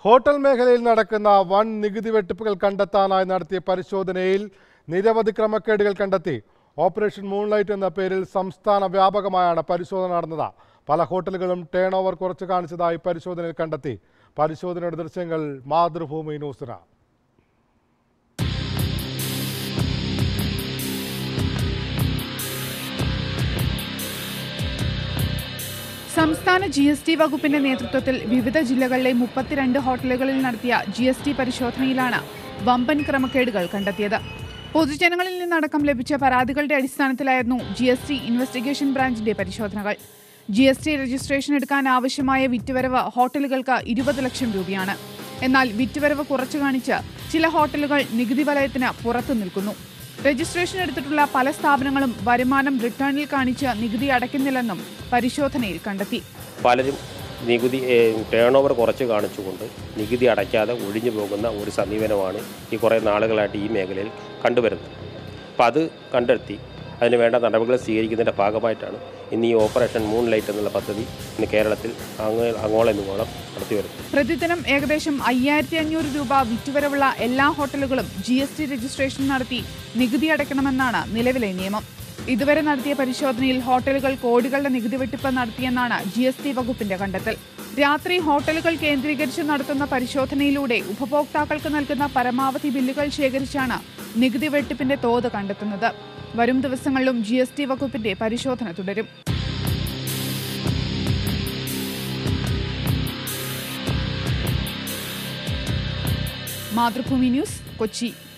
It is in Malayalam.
ഹോട്ടൽ മേഖലയിൽ നടക്കുന്ന വൻ നികുതി വെട്ടിപ്പുകൾ കണ്ടെത്താനായി നടത്തിയ പരിശോധനയിൽ നിരവധി ക്രമക്കേടുകൾ കണ്ടെത്തി ഓപ്പറേഷൻ മൂൺലൈറ്റ് എന്ന പേരിൽ സംസ്ഥാന വ്യാപകമായാണ് പരിശോധന നടന്നത് പല ഹോട്ടലുകളും ടേൺ ഓവർ കുറച്ച് കാണിച്ചതായി പരിശോധനയിൽ കണ്ടെത്തി പരിശോധനയുടെ ദൃശ്യങ്ങൾ മാതൃഭൂമി ന്യൂസിന് സംസ്ഥാന ജി എസ് ടി വകുപ്പിന്റെ നേതൃത്വത്തിൽ വിവിധ ജില്ലകളിലെ മുപ്പത്തിരണ്ട് ഹോട്ടലുകളിൽ നടത്തിയ ജി എസ് ടി പരിശോധനയിലാണ് വമ്പൻ ക്രമക്കേടുകൾ കണ്ടെത്തിയത് പൊതുജനങ്ങളിൽ നിന്നടക്കം ലഭിച്ച പരാതികളുടെ അടിസ്ഥാനത്തിലായിരുന്നു ജി എസ് ടി ഇൻവെസ്റ്റിഗേഷൻ ബ്രാഞ്ചിന്റെ പരിശോധനകൾ ജി എസ് ടി രജിസ്ട്രേഷൻ എടുക്കാൻ ആവശ്യമായ വിറ്റുവരവ് ഹോട്ടലുകൾക്ക് ഇരുപത് ലക്ഷം രൂപയാണ് എന്നാൽ വിറ്റുവരവ് കുറച്ചു കാണിച്ച് ചില ഹോട്ടലുകൾ നികുതി വലയത്തിന് പുറത്തു നിൽക്കുന്നു രജിസ്ട്രേഷൻ എടുത്തിട്ടുള്ള പല സ്ഥാപനങ്ങളും വരുമാനം റിട്ടേണിൽ കാണിച്ച് നികുതി അടയ്ക്കുന്നില്ലെന്നും പരിശോധനയിൽ കണ്ടെത്തി പലരും നികുതി ടേൺ ഓവർ കുറച്ച് കാണിച്ചുകൊണ്ട് നികുതി അടയ്ക്കാതെ ഒഴിഞ്ഞു പോകുന്ന ഒരു സമീപനമാണ് ഈ കുറേ നാളുകളായിട്ട് ഈ മേഖലയിൽ കണ്ടുവരുന്നത് അപ്പോൾ അത് കണ്ടെത്തി അതിന് വേണ്ട നടപടികൾ സ്വീകരിക്കുന്നതിൻ്റെ ഭാഗമായിട്ടാണ് ഇന്ന് ഈ ഓപ്പറേഷൻ മൂൺ ലൈറ്റ് എന്നുള്ള പദ്ധതി ഇന്ന് കേരളത്തിൽ അങ്ങ് അങ്ങോളം ഇങ്ങോളം നടത്തി വരുന്നത് പ്രതിദിനം ഏകദേശം അയ്യായിരത്തി അഞ്ഞൂറ് രൂപ വിറ്റുവരവുള്ള എല്ലാ ഹോട്ടലുകളും ജി എസ് ടി രജിസ്ട്രേഷൻ നടത്തി നികുതി അടയ്ക്കണമെന്നാണ് നിലവിലെ നിയമം ഇതുവരെ നടത്തിയ പരിശോധനയിൽ ഹോട്ടലുകൾ കോടികളുടെ നികുതി വെട്ടിപ്പ് നടത്തിയെന്നാണ് ജി എസ് ടി വകുപ്പിന്റെ കണ്ടെത്തൽ രാത്രി ഹോട്ടലുകൾ കേന്ദ്രീകരിച്ച് നടത്തുന്ന പരിശോധനയിലൂടെ ഉപഭോക്താക്കൾക്ക് നൽകുന്ന പരമാവധി ബില്ലുകൾ ശേഖരിച്ചാണ് നികുതി വെട്ടിപ്പിന്റെ തോത് കണ്ടെത്തുന്നത് വരും ദിവസങ്ങളിലും ജി എസ് ടി വകുപ്പിന്റെ പരിശോധന തുടരും മാതൃഭൂമി ന്യൂസ് കൊച്ചി